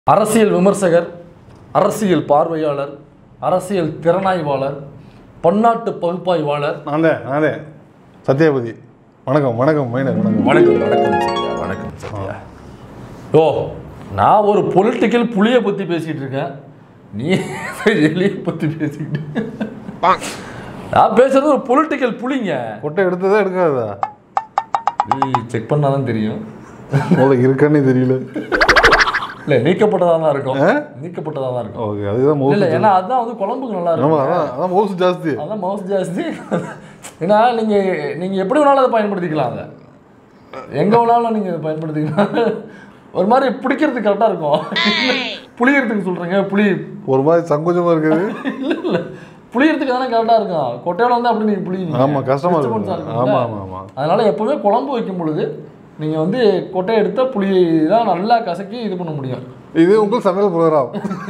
அரசியல் விமர்சகர் அரசியல் பார்வையாளர் அரசியல் திறனாய்வாளர் பன்னாட்டு பகுப்பாய்வாளர் நான் தான் நான் தான் சத்யாபதி வணக்கம் வணக்கம் மைனர் வணக்கம் வணக்கம் வணக்கம் சத்யா வணக்கம் சத்யா ஓ நான் ஒரு பொலிட்டிக்கல் புளியை பற்றி பேசிகிட்டு இருக்கேன் நீ எலியை பற்றி பேசிக்கிட்டு நான் பேசுறது ஒரு பொலிட்டிக்கல் புளிங்க கொட்டை எடுத்ததா எடுக்காததா நீ செக் பண்ணாதான் தெரியும் உங்களுக்கு இருக்கானே தெரியல இல்லை நீக்கப்பட்டதாக தான் இருக்கும் நீக்கப்பட்டதாக தான் இருக்கும் ஓகே அதுதான் இல்லை மவுசு இல்லை ஏன்னா அதுதான் வந்து குழம்புக்கு நல்லா ஆமா இருக்கும் அதான் அதான் மவுசு ஜாஸ்தி அதான் மவுஸ் ஜாஸ்தி ஏன்னா நீங்கள் நீங்கள் எப்படி வேணாலும் அதை பயன்படுத்திக்கலாம் அதை எங்கே வேணாலும் நீங்கள் அதை பயன்படுத்திக்கலாம் ஒரு மாதிரி பிடிக்கிறதுக்கு கரெக்டாக இருக்கும் புளியறதுக்கு சொல்கிறீங்க புளி ஒரு மாதிரி சங்கோஜமா இருக்குது இல்லை இல்லை புளியறதுக்கு தானே கரெக்டாக இருக்கும் கொட்டையோட வந்து அப்படி நீங்கள் புளி ஆமா கஷ்டமா இருக்கு ஆமா ஆமா ஆமா அதனால் எப்போவுமே குழம்பு வைக்கும் பொழுது நீங்கள் வந்து கொட்டையை எடுத்த புளியை தான் நல்லா கசக்கி இது பண்ண முடியும் இது உங்கள் சமையல் ப்ரோக்ராம்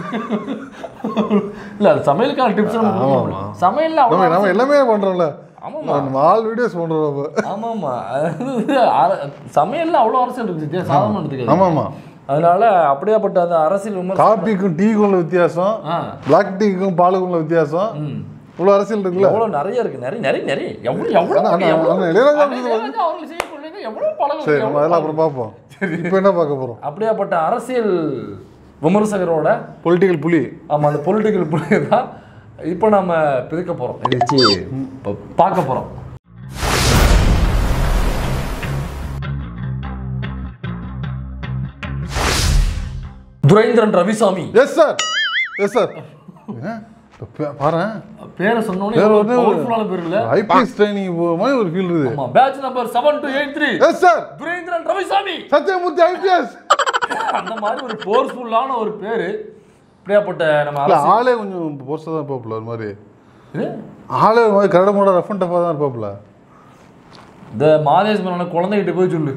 இல்லை அது சமையலுக்கான டிப்ஸ் ஆமா. சமையலில் நம்ம அவ்வளோ நம்ம எல்லாமே பண்றோம்ல ஆமாம்மா நம்ம ஆல் வீடியோஸ் பண்றோம் அப்ப ஆமாம்மா அதாவது அர- சமையல்ல அவ்வளோ அரசியல் இருக்கு சத்யா சாதாரண எடுத்துக்காது ஆமா ஆமா அதனால அப்படியாப்பட்ட அந்த அரசியல் விமர்சனம் காபிக்கும் டீக்கும் உள்ள வித்தியாசம் ஆ பிளாக் டீக்கும் பாலுக்கும் உள்ள வித்தியாசம் ம் இவ்வளவு அரசியல் இருக்குல்ல எவ்வளோ நிறைய இருக்கு நிறைய நிறைய நிறைய எவ்வளோ எவ்வளோ ஆனா, ஆனா, எவ்வளோ ஆனா இளையராஜா அண்ணன் இளையராஜா அவர்கள் செய்யக்கூடியது எவ்வளோ பழகம் சரி இருக்கு, நம்ம எவ்வளோ அதெல்லாம் அப்புறம் பார்ப்போம் இப்போ என்ன பார்க்க போறோம் அப்படியாப்பட்ட அரசியல் விமர்சகரோட பொலிட்டிக்கல் புலி ஆமா அந்த பொலிட்டிக்கல் புள்ளி தான் இப்போ நம்ம பிரிக்க போறோம் இதை வச்சு இப்போ பார்க்க போறோம் Thuraindhiran Ravisamy yes sir yes sir பாரு பேரை சொன்னோன்னே பேர் எவ்வளவு வந்து ஒரு- பவர்ஃபுல்லான பேர் இல்ல ஐபிஎஸ் ட்ரைனிங் போகிற மாதிரி ஒரு ஃபீல் இருக்குது ஆமா batch number seven two eight three yes sir Thuraindhiran Ravisamy Sathyamoorthy IPS அந்த மாதிரி ஒரு போர்ஸ்ஃபுல்லான ஒரு பேரு இப்படியாப்பட்ட நம்ம இல்ல அரசு- ஆளே கொஞ்சம் போஸ்டாக தான் இருப்பாப்புல ஒரு மாதிரி இது? ஆளே ஒரு மாதிரி கரட மூட ரஃப் அண்ட் டஃபாக தான் இருப்பாப்புல இந்த மாதேஷ் மேலான குழந்தைகிட்ட போய் சொல்லு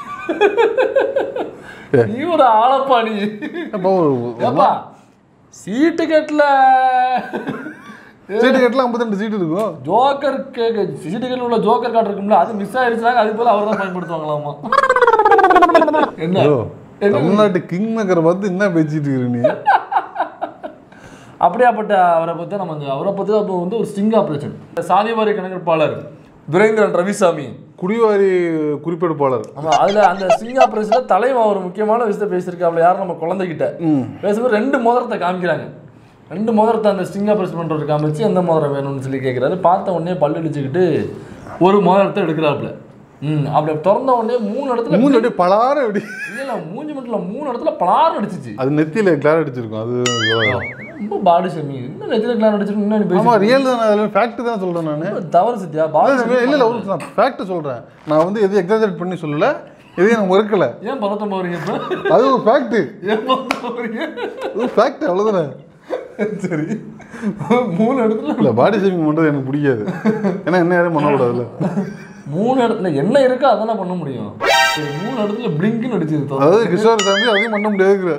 நீ ஒரு ஆளப்பா நீ அப்போ ஒரு ஏப்பா சீட்டு கட்டில் சீட்டு கட்டலாம் ஐம்பத்தி சீட்டு இருக்கும் ஜோக்கர் சீட்டு கட்டில் உள்ள ஜோக்கர் கார்டு இருக்கும்ல அது மிஸ் ஆயிருச்சுனாங்க அது போல அவர் தான் பயன்படுத்துவாங்களாமா என்ன ஐயோ, என்ன? தமிழ்நாட்டு கிங் மேக்கரை பார்த்து என்ன பேசிட்டு இருக்கிற நீ அப்படியாப்பட்ட அவரை பற்றி நம்ம இந்த அவரை பற்றி அப்போ வந்து ஒரு ஸ்டிங் ஆப்ரேஷன் சாதிவாரி கணக்கெடுப்பாளர் துரைந்திரன் ரவிசாமி குடிவாரி குறிப்பெடுப்பாளர் ஆமா அதுல அந்த ஸ்டிங் ஆப்ரேஷன்ல தலைவன் ஒரு முக்கியமான விஷயத்த பேசியிருக்காப்ல யாரும் நம்ம குழந்தைகிட்ட பேசும்போது ரெண்டு மோதிரத்தை காமிக்கிறாங்க ரெண்டு மோதிரத்தை அந்த ஸ்டிங் ஆப்ரேஷன் பண்றவர் காமிச்சு எந்த மோதிரம் வேணும்னு சொல்லி கேட்குறாரு பார்த்த உடனே பல்லு அடிச்சுக்கிட்டு ஒரு மோதிரத்தை எடுக்கிறாப்புல ம் அப்படி திறந்த உடனே மூணு இடத்துல மூணு அப்படியே பலார அப்படி இல்ல இல்ல மூஞ்சி மட்டும் இல்ல மூணு இடத்துல பலாறு அடிச்சிச்சு அது நெத்தியில கிளார் அடிச்சிருக்கும் அது ரொம்ப பாடி செமி இன்னும் நெத்தில கிளான் அடிச்சிருக்கு இன்னும் நீ ஆமா பேசி ரியல் தான் அதில் ஃபேக்ட் தான் சொல்றேன் நான் தவறு சத்யா பாடி இல்ல இல்ல இல்ல ஒரு நான் ஃபேக்ட் சொல்றேன் நான் வந்து எதையும் எக்ஸாஜரேட் பண்ணி சொல்லல எதையும் நான் மறுக்கல ஏன் பதட்டம் போறீங்க இப்ப அது ஒரு ஃபேக்ட் ஏன் பதட்டம் போறீங்க ஒரு ஃபேக்ட் அவ்வளவுதானே சரி மூணு இடத்துல இல்ல பாடி ஷேமிங் பண்றது எனக்கு பிடிக்காது ஏன்னா என்ன யாரும் பண்ணக்கூடாதுல்ல மூணு இடத்துல என்ன இருக்கோ அதானே பண்ண முடியும் சரி, மூணு இடத்துல பிளிங்க்னு அடிச்சது தவிர. அதாவது கிஷோர் சாமி அதையும் பண்ண முடியாதுங்கிற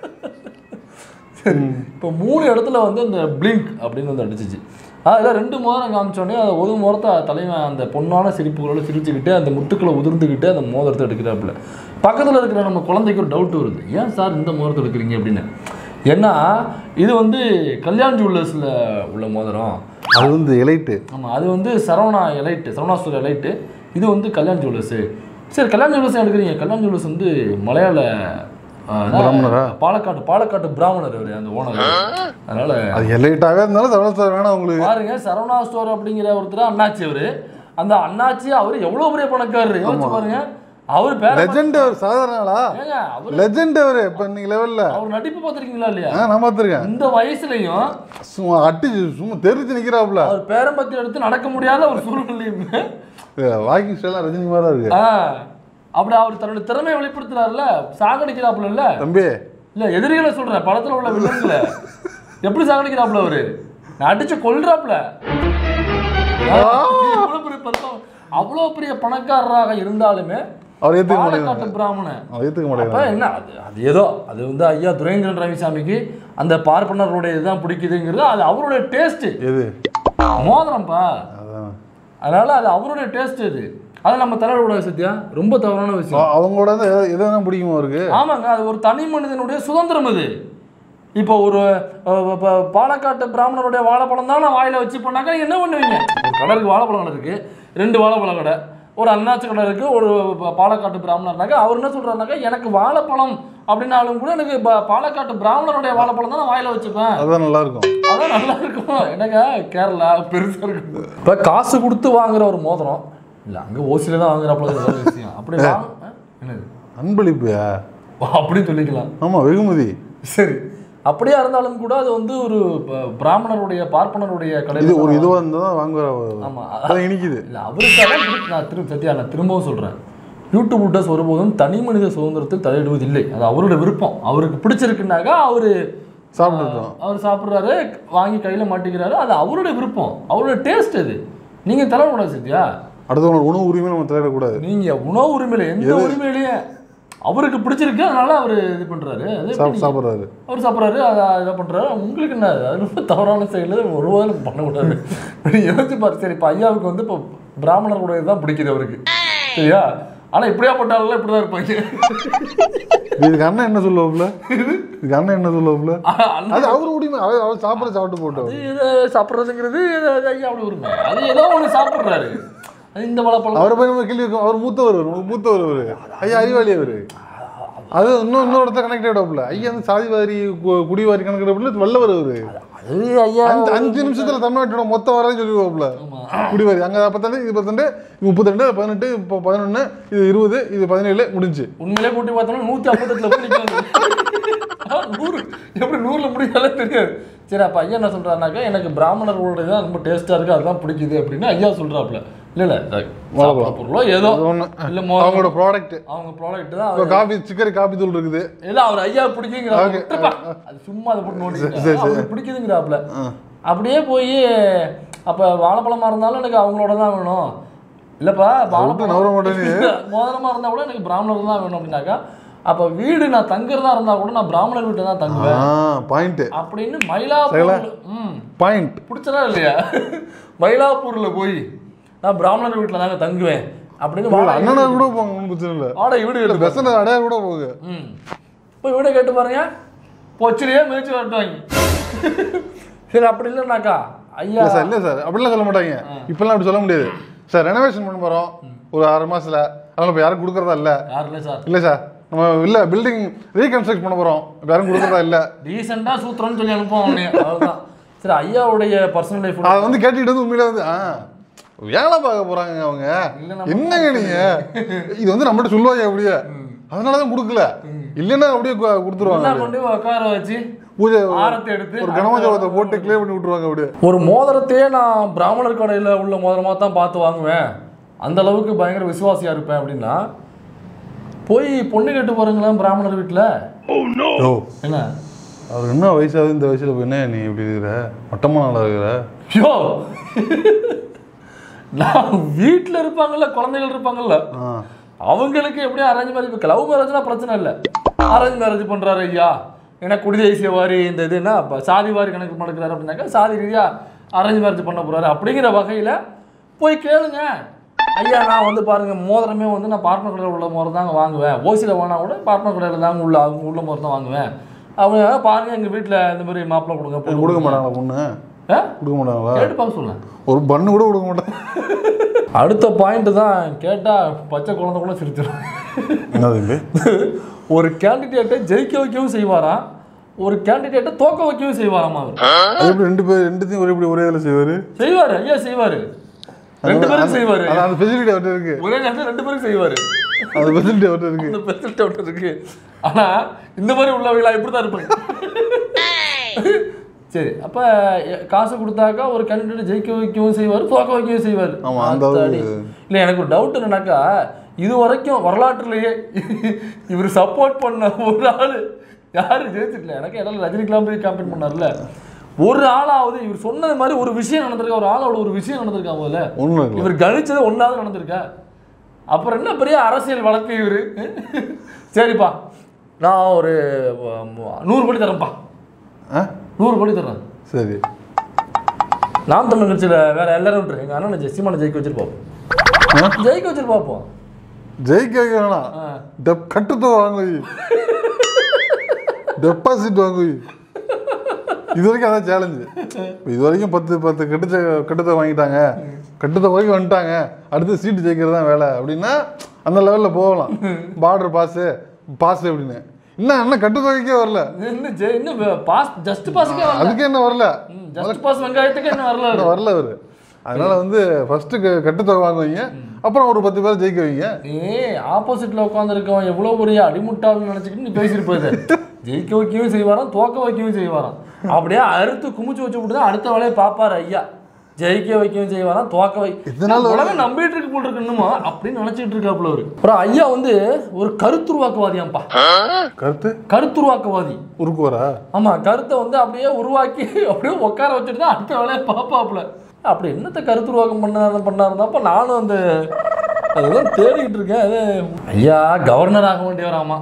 இப்போ மூணு இடத்துல வந்து அந்த பிளிங்க் அப்படின்னு வந்து அடிச்சிச்சு அதில் ரெண்டு மோதிரம் காமிச்சோடனே அதை ஒரு மோதிரத்தை தலைவன் அந்த பொண்ணான சிரிப்புகளோட சிரிச்சுக்கிட்டு அந்த முத்துக்களை உதிர்ந்துக்கிட்டு அந்த மோதிரத்தை எடுக்கிறாப்புல பக்கத்தில் இருக்கிற நம்ம குழந்தைக்கு ஒரு டவுட் வருது ஏன் சார் இந்த மோதிரத்தை எடுக்கிறீங்க அப்படின்னு ஏன்னா இது வந்து கல்யாண் ஜுவல்லர்ஸில் உள்ள மோதிரம் அது வந்து எலைட்டு ஆமாம் அது வந்து Saravana elite Saravana store elite இது வந்து கல்யாண் ஜுவல்லர்ஸு சரி கல்யாண் ஜுவல்லர்ஸ் எடுக்கிறீங்க கல்யாண் ஜுவல்லர்ஸ் வந்து மலையாள ஆ, பிராமணரா? பாலக்காட்டு பாலக்காட்டு பிராமணர் அவர் அந்த ஓனர் அதனால அது எலைட்டாவே இருந்தாலும் சரவண சார் வேணாம் உங்களுக்கு பாருங்க சரவணா ஸ்டோர் அப்படிங்கிற ஒருத்தர் அண்ணாச்சி அவரு அந்த அண்ணாச்சி அவரு எவ்வளவு பெரிய பணக்காரரு யோசிச்சு பாருங்க அவர் பேர லெஜெண்ட் அவர் சாதாரண ஆளா ஏங்க அவர் லெஜெண்ட் அவரு இப்ப இன்னைக்கு லெவல்ல அவர் நடிப்பு பார்த்திருக்கீங்களா இல்லையா ஆ நான் பார்த்துருக்கேன் இந்த வயசுலயும் சும்மா அட்டி சும்மா தெரிஞ்சு நிக்கிறாப்புல அவர் பேரம்பத்தி எடுத்து நடக்க முடியாத ஒரு சூழ்நிலையுமே வாக்கிங் ஸ்டைலாம் ரஜினி மாதிரி தான் இருக்கு ஆ, அப்படி அவர் தன்னோட திறமையை வெளிப்படுத்துறாருல சாகடிக்கிறாப்புல இல்ல தம்பி இல்ல எதிரிகளை சொல்றேன் படத்துல உள்ள வில்லன்களை எப்படி சாகடிக்கிறாப்புல அவரு நான் அடிச்சு கொல்றாப்புல இவ்வளவு பெரிய பணம் அவ்வளவு பெரிய பணக்காரராக இருந்தாலுமே அவர் ஏத்துக்க பாலக்காட்டு மாட்டேங்கிறாங்க பிராமணன் அவர் ஏத்துக்க அப்ப மாட்டேங்கிறாங்க என்ன அது அது ஏதோ அது வந்து ஐயா துரைந்திரன் ரவிசாமிக்கு அந்த பார்ப்பனர்களுடைய இதுதான் பிடிக்குதுங்கிறது அது அவருடைய டேஸ்ட் எது மோதிரம்ப்பா அதான் அதனால அது அவருடைய டேஸ்ட் இது அதை நம்ம தலையிடக்கூடாது சத்யா ரொம்ப தவறான விஷயம் அ- அவங்களோட தான் எதை எதை வேணா பிடிக்குமா அவருக்கு ஆமாங்க அது ஒரு தனி மனிதனுடைய சுதந்திரம் அது இப்போ ஒரு அஹ், இப்போ பாலக்காட்டு பிராமணருடைய வாழைப்பழம் தான் நான் வாயில வச்சு பண்ணாக்கா நீங்க என்ன பண்ணுவீங்க ஒரு கடை இருக்கு வாழைப்பழம் கடை இருக்கு ரெண்டு வாழைப்பழம் கடை ஒரு அண்ணாச்சி கடை இருக்கு ஒரு பா- பாலக்காட்டு பிராமணர்னாக்கா அவர் என்ன சொல்றாருனாக்கா எனக்கு வாழைப்பழம் அப்படின்னாலும் கூட எனக்கு பா- பாலக்காட்டு பிராமணருடைய வாழைப்பழம் தான் நான் வாயில வச்சுப்பேன் அதான் நல்லா இருக்கும் அதான் நல்லா இருக்கும் என்னங்க கேரளா பெருசா இருக்கு இப்போ காசு கொடுத்து வாங்குற ஒரு மோதிரம் இல்ல அங்க ஓசில தான் வாங்குறாப்புல இது வேற விஷயம் அப்படி வாங்க ஆ? என்னது அன்பளிப்புயா அப்படின்னு சொல்லிக்கலாம் ஆமா வெகுமதி சரி அப்படியா இருந்தாலும் கூட அது வந்து ஒரு ப- பிராமணருடைய பார்ப்பனருடைய இது கடையில் ஒரு இதுவா இருந்தா தான் வாங்குவார் அவர். ஆமா அதான் இனிக்குது இல்ல அவருக்காக திரு- நான் திரு சத்யா நான் திரும்பவும் சொல்றேன் யூடியூப் விட்டஸ் ஒருபோதும் தனி மனித சுதந்திரத்தில் தலையிடுவதில்லை அது அவரோட விருப்பம் அவருக்கு பிடிச்சிருக்குனாக்கா அவரு சாப்பிட்டுட்டோம் அவர் சாப்பிட்றாரு வாங்கி கையில மாட்டிக்கிறாரு அது அவருடைய விருப்பம் அவரோட டேஸ்ட் அது நீங்க தலைவிடாது சத்யா அடுத்தவங்க உணவு உரிமை நம்ம தலையிடக்கூடாது நீங்க உணவு உரிமையில எந்த உரிமையிலேயே அவருக்கு பிடிச்சிருக்கு அதனால அவர் இது பண்றாரு அது எப்படி சாப் சாப்பிட்றாரு அவர் சாப்பிட்றாரு அதை இதை பண்ணுறாரு உங்களுக்கு என்ன அது ரொம்ப தவறான செயல் ஒருவாரம் பண்ணக்கூடாது நீ யோசிச்சு பாரு சரி இப்போ ஐயாவுக்கு வந்து இப்போ பிராமணர்களுடைய தான் பிடிக்குது அவருக்கு சரியா ஆனால் இப்படியா பட்டாலும் இப்படி தான் இருப்பாங்க இதுக்கு அண்ணன் என்ன சொல்லுவாப்புல இதுக்கு அண்ணன் என்ன சொல்லுவாப்புல அண்ணா, அது அவர் உரிமை அவர் அவர் சாப்பிட சாப்பிட்டு போட்டோம் அது இதை சாப்பிட்றதுங்கிறது இது அது ஐயா அப்படி உரிமை அது ஏதோ ஒன்று சாப்பிட்றாரு அது இந்த வாழைப்பழம் அவரை போய் நம்ம கேள்வி இருக்கும் அவர் மூத்தவர் அவர், உங்களுக்கு மூத்தவர் அவரு ஐயா அறிவாளி அவரு அது இன்னும் இன்னொரு இடத்த கனெக்ட் ஆகிடாப்புல ஐயா வந்து சாதிவாரி கு- குடிவாரி கணக்கிடப்புல வல்லவர் அவரு அது ஐயா அஞ்சு அஞ்சு நிமிஷத்துல தமிழ்நாட்டோட மொத்த வரலையும் சொல்லிடுவாப்புல ஆமா. குடிவாரி அங்க பத்தாண்டு இது பத்தாண்டு இது முப்பத்திரெண்டு பதினெட்டு இப்போ பதினொன்று இது இருபது இது பதினேழு முடிஞ்சு உண்மையிலே கூட்டி பார்த்தோம்னா நூற்றி ஐம்பத்தெட்டில் போய் நிற்கிறாங்க நூறு எப்படி நூறில் முடியாலே தெரியாது சரி அப்போ ஐயா என்ன சொல்கிறாருனாக்கா எனக்கு பிராமணர்களுடைய தான் ரொம்ப டேஸ்ட்டாக இருக்குது அதுதான் பிடிக்குது அப்படின்னு ஐயா சொல்கிறாப்புல இல்லை இல்லை சாப்பிட்ற பொருளோ ஏதோ அது ஒண்ணு. இல்லை அவங்களோட ப்ராடக்ட் அவங்க ப்ராடக்ட் தான் இப்போ அவர் காபி சிக்கரி காபி தூள் இருக்குது ஏதோ அவர் ஐயா பிடிக்குங்கிற Okay. அது சும்மா அதை போட்டு நோண்டி சரி, சரி. அவருக்கு பிடிக்குதுங்கிறாப்புல அப்படியே போய் அப்போ வாழைப்பழமா இருந்தாலும் எனக்கு அவங்களோட தான் வேணும் இல்லைப்பா விட்டு நவர மாட்டேன்னு. மோதிரமா இருந்தால் கூட எனக்கு பிராமணர் தான் வேணும் அப்படின்னாக்கா அப்போ வீடு நான் தங்குறதா இருந்தால் கூட நான் பிராமணர் வீட்டில் தான் தங்குவேன் ஆ பாயிண்ட் அப்படின்னு மயிலாப்பூர் ம் பாயிண்ட் பிடிச்சதா இல்லையா மயிலாப்பூர்ல போய் நான் பிராமணர் வீட்டில் தாங்க தங்குவேன் அப்படின்னு வாடகை அண்ணனா கூட போங்க ஒன்றும் பிரச்சனை இல்லை வாடகை வீடு இல்லை கேட்டு பெசன் அடையா கூட போகுது ம் போய் வீடை கேட்டு பாருங்க பொச்சிலேயே மிதிச்சு வரட்டுவாங்க சரி அப்படி இல்லைனாக்கா ஐயா இல்லை சார் இல்லை சார் அப்படிலாம் சொல்ல மாட்டாங்க இப்பெல்லாம் அப்படி சொல்ல முடியாது சார் ரெனோவேஷன் பண்ண போகிறோம் ஒரு ஆறு மாசத்துல அதனால இப்போ யாரும் கொடுக்குறதா இல்லை யார் இல்லை சார் இல்லை சார் நம்ம இல்லை பில்டிங் ரீகன்ஸ்ட்ரக்ட் பண்ண போகிறோம் இப்போ யாரும் கொடுக்குறதா இல்லை டீசெண்டாக சூத்திரம்னு சொல்லி அனுப்புவோம் அவனே அவ்வளோதான் சரி ஐயாவுடைய பர்சனல் லைஃப் அதை வந்து கேட்டுக்கிட்டு வந்து உண்மையில வந்து ஆ வேலை பார்க்க போறாங்க அவங்க இல்ல, நம்ம என்னங்க நீங்க இது வந்து நம்மகிட்ட சொல்லுவாங்க அப்படியே அதனால தான் கொடுக்கல இல்லைன்னா அப்படியே கு- கொடுத்துருவாங்க என்ன கொண்டு போய் உட்கார வச்சு பூஜை ஆரத்தை எடுத்து ஒரு கனமஜலத்தை போட்டு கிளியர் பண்ணி விட்டுருவாங்க அப்படியே ஒரு மோதிரத்தையே நான் பிராமணர் கடையில் உள்ள மோதிரமாக தான் பார்த்து வாங்குவேன் அந்த அளவுக்கு பயங்கர விசுவாசியாக இருப்பேன் அப்படின்னா போய் பொண்ணு கேட்டு போகிறீங்களா பிராமணர் வீட்டில் ஓ என்ன அவர் என்ன வயசாகுது இந்த வயசுல போய் என்ன நீ இப்படி இருக்கிற மட்டமா நாளா இருக்கிற ஐயோ நான் வீட்டில் இருப்பாங்கல்ல குழந்தைகள் இருப்பாங்கல்ல ஆ அவங்களுக்கு எப்படியும் அரேஞ்ச் மேரேஜ் இப்போ லவ் மேரேஜ்னா பிரச்சனை இல்லை அரேஞ்ச் மேரேஜ் பண்ணுறாரு ஐயா ஏன்னா குடி தேசிய வாரி இந்த இது என்ன இப்போ சாதி வாரி கணக்கு நடக்கிறாரு அப்படின்னாக்கா சாதி ரீதியாக அரேஞ்ச் மேரேஜ் பண்ண போகிறாரு அப்படிங்கிற வகையில் போய் கேளுங்க ஐயா நான் வந்து பாருங்க மோதிரமே வந்து நான் பார்ட்னர் கடையில் உள்ள மோதிரம் தாங்க வாங்குவேன் ஓசியில் வாங்கினா கூட பார்ட்னர் கடையில் தாங்க உள்ள அவங்க உள்ள மோதிரம் தான் வாங்குவேன் அவங்க பாருங்க எங்கள் வீட்டில் இந்த மாதிரி மாப்பிள்ளை கொடுங்க பொண்ணு கொடுக்க மாட்டாங்களா பொண்ணு ஆ? கொடுக்க மாட்டாங்களா கேட்டு பார்க்க சொல்லேன் ஒரு பண்ணு கூட கொடுக்க மாட்டாங்க அடுத்த பாயிண்ட் தான் கேட்டால் பச்சை குழந்தை கூட சிரிச்சிடும் என்ன தம்பி ஒரு கேண்டிடேட்டை ஜெயிக்க வைக்கவும் செய்வாராம் ஒரு கேண்டிடேட்டை தோக்க வைக்கவும் செய்வாராம் அவர் அது எப்படி ரெண்டு பேர் ரெண்டுத்தையும் ஒரே இப்படி ஒரே இதில் செய்வாரு செய்வாரு ஐயா செய்வாரு ரெண்டு பேரும் செய்வாரு அது அந்த ஃபெசிலிட்டி அவர்கிட்ட இருக்கு ஒரே நேரத்தில் ரெண்டு பேரும் செய்வாரு அந்த ஃபெசிலிட்டி அவர்கிட்ட இருக்கு அந்த பெஸ்ட் ஒன்று இருக்கு ஆனா இந்த மாதிரி உள்ளவங்களா இப்படி தான் இருப்பாங்க சரி அப்ப எ- காசு கொடுத்தாக்கா ஒரு கேண்டிடேட் ஜெயிக்க வைக்கவும் செய்வார் தோக்க வைக்கவும் செய்வார் ஆமா, அந்த ஆத்தாடி. இல்ல எனக்கு ஒரு டவுட் என்னன்னாக்கா இது வரைக்கும் வரலாற்றுலயே இவர் சப்போர்ட் பண்ண ஒரு ஆளு யாரு ஜெயிச்சிருக்கல எனக்கு இடையில ரஜினிகெல்லாம் போய் கேம்பெயின் பண்ணார்ல ஒரு ஆளாவது இவர் சொன்னது மாதிரி ஒரு விஷயம் நடந்திருக்கா ஒரு ஆளோட ஒரு விஷயம் நடந்திருக்கா முதல்ல ஒன்றும் இல்லை இவர் கணிச்சது ஒன்றாவது நடந்திருக்கா அப்புறம் என்ன பெரிய அரசியல் வழக்கு இவர் சரிப்பா நான் ஒரு உம், நூறு கோடி தரேன்ப்பா ஆ நூறு கோடி தரேன் சரி நாம் தமிழ் கட்சியில் வேற எல்லாரும் விட்டுரு எங்கள் அண்ணனை ஜெசிமான ஜெயிக்க வச்சிருப்போம் ஜெயிக்க வச்சுட்டு பார்ப்போம் ஜெயிக்க வைக்க வேணாம் ஆ. டெப் கட்டுத்தொகை வாங்கு டெபாசிட் வாங்கு இது வரைக்கும் அதான் சேலஞ்சு இது வரைக்கும் பத்து பத்து கட்டுச்ச கட்டுத்தொகை வாங்கிட்டாங்க கட்டுத்தொகை வரைக்கும் வந்துட்டாங்க அடுத்து சீட்டு ஜெயிக்கிறது தான் வேலை அப்படின்னா அந்த லெவலில் போகலாம் பார்டர் பாஸு பாஸ் அப்படின்னு இன்னும் என்ன கட்டுத்தொகைக்கே வரல இன்னும் ஜெ- இன்னும் பாஸ் ஜஸ்ட் பாஸுக்கே வரல அதுக்கு என்ன வரல ஜஸ்ட் பாஸ் வெங்காயத்துக்கு என்ன வரல இன்னும் வரல அவரு அதனால வந்து ஃபர்ஸ்ட் கட்டுத்தொகை வாங்குவீங்க அப்புறம் ஒரு பத்து பேர் ஜெயிக்க வைங்க ஏ ஆப்போசிட்ல உட்காந்துருக்கவன் எவ்வளவு பெரிய அடிமுட்டாள்னு நினைச்சுக்கிட்டு நீ பேசியிருப்பது ஜெயிக்க வைக்கவும் செய்வாராம் தோக்க வைக்கவும் செய்வாராம் அப்படியே அறுத்து குமிச்சு வச்சு விட்டு தான் அடுத்த வேலையை பார்ப்பாரு ஐயா ஜெயிக்க வைக்கவும் செய்வாராம் தோக்க வை இதனால உலகம் நம்பிட்டு இருக்கு போல் இருக்கு இன்னுமா அப்படின்னு நினைச்சிட்டு இருக்காப்புல அவரு அப்புறம் ஐயா வந்து ஒரு கருத்துருவாக்குவாதியாம்பா கருத்து கருத்துருவாக்குவாதி உருக்குவாரா ஆமா கருத்தை வந்து அப்படியே உருவாக்கி அப்படியே உட்கார வச்சுட்டு தான் அடுத்த வேலையை பார்ப்பாப்புல அப்படி என்னத்த கருத்துருவாக்கம் பண்ண பண்ணாருந்தப்ப நானும் அந்த அதுதான் தேடிக்கிட்டு இருக்கேன் அது ஐயா கவர்னர் ஆக வேண்டியவராமா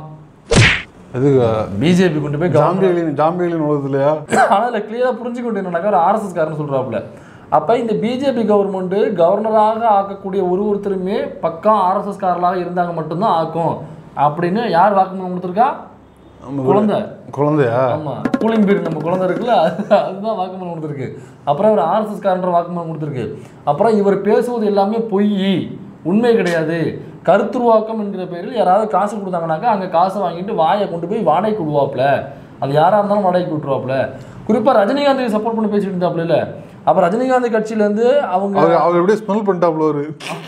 அது பிஜேபி கொண்டு போய் கவர்னர் ஜாம்பியலின் ஜாம்பியலின் உலகத்துலையா ஆனால் அதில் கிளியராக புரிஞ்சுக்க வேண்டிய ஒரு ஆர்எஸ்எஸ் காரன் சொல்கிறாப்புல அப்போ இந்த பிஜேபி கவர்மெண்ட்டு கவர்னராக ஆக்கக்கூடிய ஒரு ஒருத்தருமே பக்கம் ஆர்எஸ்எஸ் காரர்களாக இருந்தாங்க மட்டும்தான் ஆக்கும் அப்படின்னு யார் வாக்குமூலம் கொடுத்துருக்கா நம்ம குழந்தை குழந்தையா ஆமா கூலிங் பீரியட் நம்ம குழந்தை இருக்குல்ல அது- அதுதான் வாக்குமூலம் கொடுத்துருக்கு அப்புறம் இவர் ஆர்எஸ்எஸ் காரன்ற வாக்குமூலம் கொடுத்துருக்கு அப்புறம் இவர் பேசுவது எல்லாமே பொய் உண்மை கிடையாது கருத்துருவாக்கம் என்கிற பேரில் யாராவது காசு கொடுத்தாங்கனாக்கா அங்கே காசை வாங்கிட்டு வாயை கொண்டு போய் வாடகைக்கு விடுவாப்புல அது யாராக இருந்தாலும் வாடகைக்கு விட்டுருவாப்புல குறிப்பாக ரஜினிகாந்துக்கு சப்போர்ட் பண்ணி பேசிட்டு இருந்தாப்புல இல்ல அப்போ ரஜினிகாந்த் கட்சியிலேருந்து அவங்க அவர் அவர் எப்படியே ஸ்மெல் பண்ணிட்டாப்ல அவரு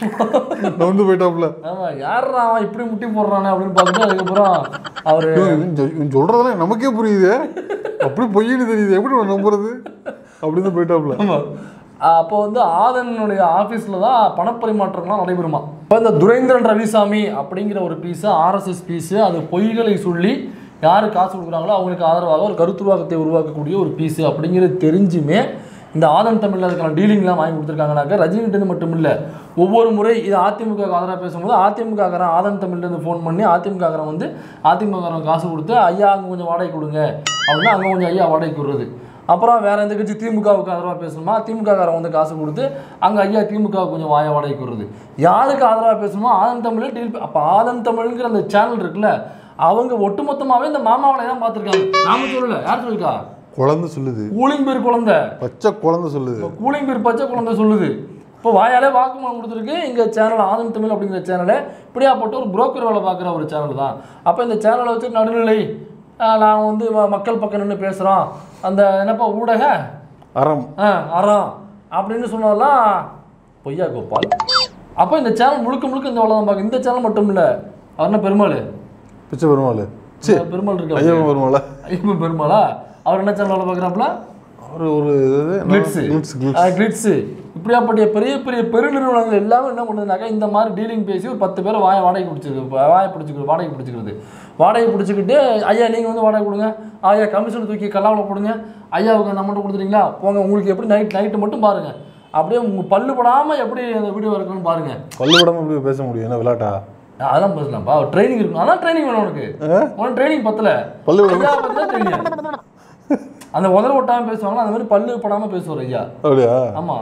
நொந்து போயிட்டாப்ல ஆமா யாரா அவன் இப்படி முட்டி போடுறானே அப்படின்னு பார்த்துட்டு அதுக்கப்புறம் அவர் இவன் சொ- இவன் சொல்றதெல்லாம் நமக்கே புரியுது அப்படி பொய்ன்னு தெரியுது எப்படி இவன் நம்புறது அப்படின்னு போயிட்டாப்ல ஆமா. அப்போ வந்து ஆதனுடைய ஆஃபீஸில் தான் பணப்பரிமாற்றங்கள்லாம் நடைபெறுமா இப்போ இந்த துரைந்திரன் ரவிசாமி அப்படிங்கிற ஒரு பீஸு ஆர்எஸ்எஸ் பீஸு அது பொய்களை சொல்லி யார் காசு கொடுக்குறாங்களோ அவங்களுக்கு ஆதரவாக ஒரு கருத்துருவாக்கத்தை உருவாக்கக்கூடிய ஒரு பீஸு அப்படிங்கிறது தெரிஞ்சுமே இந்த ஆதன் தமிழில் அதுக்கான டீலிங்லாம் வாங்கி கொடுத்துருக்காங்கனாக்கா ரஜினிகிட்ட மட்டும் இல்லை ஒவ்வொரு முறை இது அதிமுக ஆதரவாக பேசும்போது அதிமுக காரன் ஆதன் தமிழ்லேருந்து ஃபோன் பண்ணி அதிமுக காரன் வந்து அதிமுக காரன் காசு கொடுத்து ஐயா அங்கே கொஞ்சம் வாடகை கொடுங்க அப்படின்னா அங்கே கொஞ்சம் ஐயா வாடகைக்கு விடுறது அப்புறம் வேற எந்த கட்சி திமுகவுக்கு ஆதரவாக பேசணுமா திமுக காரன் வந்து காசு கொடுத்து அங்கே ஐயா திமுக கொஞ்சம் வாய வாடகைக்கு வருது யாருக்கு ஆதரவாக பேசணுமோ ஆதன் தமிழ் டீல் அப்போ ஆதன் தமிழ்ங்கிற அந்த சேனல் இருக்குல்ல அவங்க ஒட்டுமொத்தமாகவே இந்த மாமாவளை தான் பார்த்துருக்காங்க நாம சொல்லல யார் சொல்லிருக்கா குழந்தை சொல்லுது கூலிங் பேர் குழந்தை பச்சை குழந்தை சொல்லுது இப்போ கூலிங் பேர் பச்சை குழந்தை சொல்லுது இப்போ வாயாலே வாக்குமூலம் கொடுத்துருக்கு எங்கள் சேனல் ஆதன் தமிழ் அப்படிங்கிற சேனலை இப்படியா போட்டு ஒரு புரோக்கர் வேலை பார்க்குற ஒரு சேனல் தான் அப்போ இந்த சேனலை வச்சு நடுநிலை ஆஹ் நான் வந்து ம- மக்கள் பக்கம் நின்று பேசுகிறோம் அந்த என்னப்பா ஊடக அறம் ஆ அறம் அப்படின்னு சொன்னதெல்லாம் பொய்யா கோபால் அப்போ இந்த சேனல் முழுக்க முழுக்க இந்த வேலை தான் பார்க்க இந்த சேனல் மட்டும் இல்லை அவர் என்ன பெருமாள் பிச்சை பெருமாள் சி பெருமாள் இருக்கா ஐயப்பன் பெருமாள் ஐயப்பன் பெருமாளா அவர் என்ன சேனல் வேலை பார்க்குறாப்புல அவர் ஒரு இது கிளிட்ஸ் கிளிட்ஸ் கிளிட்ஸ் கிளிட்ஸ் இப்படியாப்பட்ட பெரிய பெரிய பெருநிறுவனங்கள் எல்லாமே என்ன பண்ணுதுனாக்கா இந்த மாதிரி டீலிங் பேசி ஒரு பத்து பேரை வாய வாடகை பிடிச்சிருக்கு வாயை பிடிச்சிக்கிறது வாடகை பிடிச்சிக்கிறது வாடகை பிடிச்சிக்கிட்டு ஐயா நீங்கள் வந்து வாடகை கொடுங்க ஐயா கமிஷன் தூக்கி கல்லாவில் போடுங்க ஐயாவுக்கு அந்த அமௌண்ட் கொடுத்துட்டீங்களா போங்க உங்களுக்கு எப்படி நைட் நைட்டு மட்டும் பாருங்க அப்படியே உங்கள் பல்லு படாமல் எப்படி அந்த வீடியோ இருக்குன்னு பாருங்க பல்லு விடாம இப்படி பேச முடியும் என்ன விளையாட்டா அதெல்லாம் பேசலாம்ப்பா ட்ரைனிங் இருக்கணும் அதான் ட்ரைனிங் வேணும் உனக்கு உனக்கு ட்ரைனிங் பத்தல பல்லு விடாம ஐயா பத்தி தான் தெரியும் அந்த உதர ஒட்டாமல் பேசுவாங்களா அந்த மாதிரி பல்லு படாமல் பேசுவார் ஐயா அப்படியா ஆமா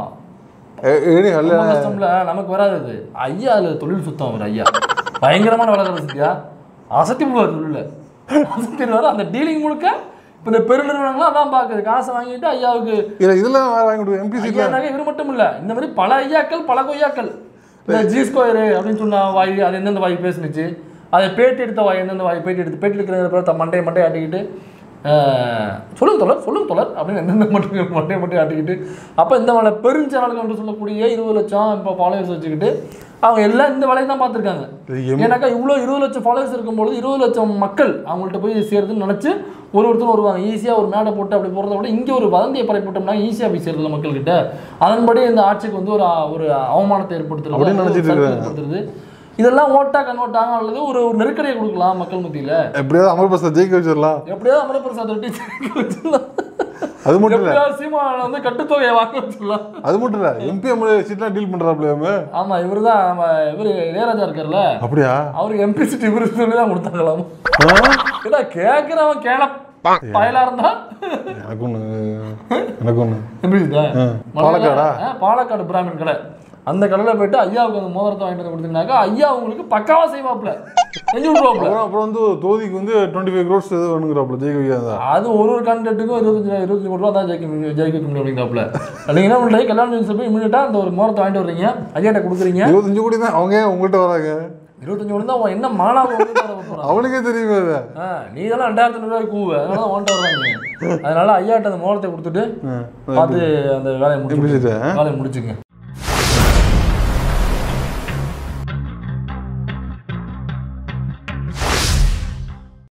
ஏ- ஏடி அல்ல ரொம்ப கஷ்டம்ல நமக்கு வராது அது ஐயா அதுல தொழில் சுத்தம் அவர் ஐயா பயங்கரமான வளர்க்குற சத்தியா அசத்தி விடுவார் தொழில அசத்திடுவார் அந்த டீலிங் முழுக்க இப்போ இந்த பெருநிறுவனங்களாம் அதான் பார்க்குது காசை வாங்கிட்டு ஐயாவுக்கு இல்ல இதெல்லாம் வாங்கி கொடுக்கும் எம்பி சீட்ல ஐயானாக இவர் மட்டும் இல்ல இந்த மாதிரி பல ஐயாக்கள் பல கொய்யாக்கள் இந்த ஜி ஸ்கொயர் அப்படின்னு சொன்ன வாய் அது எந்தெந்த வாய் பேசுனுச்சு அதை பேட்டி எடுத்த வாய் எந்தெந்த வாய் பேட்டி எடுத்து பேட்டி எடுக்கிற பிறகு மண்டையை மண்டையை ஆட்டிக்கிட்டு ஆஹ், சொல்லுங்க தொடர் சொல்லுங்க தொடர் அப்படின்னு எந்தெந்த மட்டும் மண்டையை மட்டும் ஆட்டிக்கிட்டு அப்போ இந்த வேலை பெருஞ்சேனலுக்கு என்று சொல்லக்கூடிய இருபது லட்சம் இப்போ ஃபாலோவர்ஸ் வச்சுக்கிட்டு அவங்க எல்லாம் இந்த வேலையை தான் பார்த்துருக்காங்க இது எம்- ஏன்னாக்கா இவ்வளோ இருபது லட்சம் ஃபாலோவர்ஸ் இருக்கும்பொழுது இருபது லட்சம் மக்கள் அவங்கள்ட்ட போய் சேர்றதுன்னு நினச்சி ஒரு ஒருத்தரும் வருவாங்க ஈஸியாக ஒரு மேடை போட்டு அப்படி போகிறத விட இங்கே ஒரு வதந்தியை பரப்பிட்டோம்னா ஈஸியாக போய் சேர்றது மக்கள்கிட்ட அதன்படி இந்த ஆட்சிக்கு வந்து ஒரு ஒரு அவமானத்தை ஏற்படுத்துறது அப்படின்னு ஒரு நினைச்சிட்டு சர்ச்சையை இருக்காங்க. ஏற்படுத்துறது இதெல்லாம் ஓட்டா கன்வெர்ட் ஆகும் அல்லது ஒரு ஒரு நெருக்கடியை கொடுக்கலாம் மக்கள் மத்தியில் எப்படியாவது அமர் பிரசாத் ஜெயிக்க வச்சிடலாம் எப்படியாவது அமரபிரசாத் ரெட்டி ஜெயிக்க வச்சிடலாம் அது மட்டும் இல்ல எப்படியாவது சீமானை வந்து கட்டுத்தொகையை வாங்க வச்சிடலாம் அது மட்டும் இல்ல எம்பி எம்எல்ஏ சீட்லாம் டீல் பண்றாப்ல அவன். ஆமா இவர் தான் நம்ம இவர் இளையராஜா இருக்கார்ல அப்படியா அவருக்கு எம்பி சீட் இவரு சொல்லி தான் கொடுத்தாங்களாம் ஆ? இல்ல கேக்குறவன் கேள பயலா இருந்தா எனக்கு ஒண்ணு எனக்கு ஒண்ணு எப்படி இதா? ஆ. பாலக்காடா? ஆ, பாலக்காடு பிராமின் கடை அந்த கடையில் போயிட்டு ஐயாவுக்கு அந்த மோதிரத்தை வாங்கிட்டு வந்து கொடுத்தீங்கன்னாக்கா ஐயா உங்களுக்கு பக்காவா செய்வாப்ல செஞ்சு விட்ருவாப்ல அப்புறம் அப்புறம் வந்து தோதிக்கு வந்து டுவெண்ட்டி ஃபைவ் க்ரோர்ஸ் எது வேணுங்கிறாப்புல ஜெயிக்க வைக்காதா அது ஒரு ஒரு கேண்டிடேட்டுக்கும் இருபத்தஞ்சு இருபத்தஞ்சு கோடி ரூபா தான் ஜெயிக்க முடியும் ஜெயிக்க முடியும் அப்படிங்கிறாப்புல நீங்கள் என்ன பண்ணுறீங்க கல்யாணம் ஜெயிச்சு போய் இமீடியட்டாக அந்த ஒரு மோதிரத்தை வாங்கிட்டு வர்றீங்க ஐயாட்ட கொடுக்குறீங்க இருபத்தஞ்சு கோடி தான் அவங்க ஏன் உங்கள்கிட்ட வராங்க இருபத்தஞ்சு கோடி தான் அவன் என்ன மானாவை வந்து தர போறான். அவனுக்கே தெரியுமே அது ஆ நீ இதெல்லாம் ரெண்டாயிரத்தி ஐநூறுவாய் கூவு அதனால தான் ஓன்ட்டு வர்றாங்க அதனால ஐயாட்ட அந்த மோதிரத்தை கொடுத்துட்டு பார்த்து அந்த வேலையை முடிச்சு முடிச்சுட்டு வேலையை முடிச்சுங்க